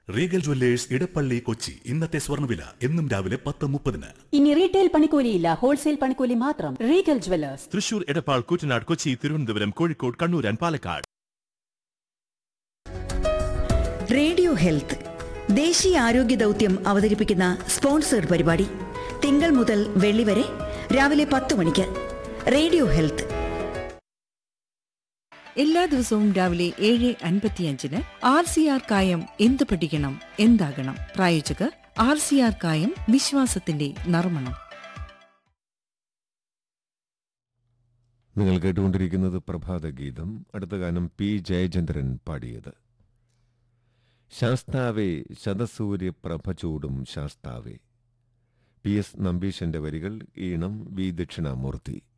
Regal Jewellers Edappally Kochi ഇന്നത്തെ സ്വർണ്ണവില എന്നും രാവിലെ പത്ത് മുപ്പതിന് ഇനി റീറ്റെയിൽ പണിക്കൂലിയില്ല ഹോൾസെയിൽ പണിക്കൂലി മാത്രം Regal Jewellers Thrissur Edappal Koottanad Kochi Thiruvananthapuram Kozhikode Kannur and Palakkad radio health ദേശീയ ആരോഗ്യ ദൗത്യം അവതരിപ്പിക്കുന്ന സ്പോൺസേഡ് പരിപാടി തിങ്കൾ മുതൽ വെള്ളി വരെ രാവിലെ പത്ത് മണിക്ക് റേഡിയോ ഹെൽത്ത് എല്ലാ ദിവസവും രാവിലെ ഏഴ് അൻപത്തിയഞ്ചിന് ആർ സി ആർ കായം എന്ത് പഠിക്കണം എന്താകണം പ്രായോജകർ ആർ സി ആർ കായം വിശ്വാസത്തിന്റെ നർമ്മണം നിങ്ങൾ കേട്ടുകൊണ്ടിരിക്കുന്നത് പ്രഭാത ഗീതം അടുത്ത ഗാനം പി ജയചന്ദ്രൻ പാടിയത് ശാസ്താവേ ശതസൂര്യ പ്രഭ ചൂടും ശാസ്താവേ പി എസ് നമ്പീശന്റെ വരികൾ ഈണം വി ദക്ഷിണാമൂർത്തി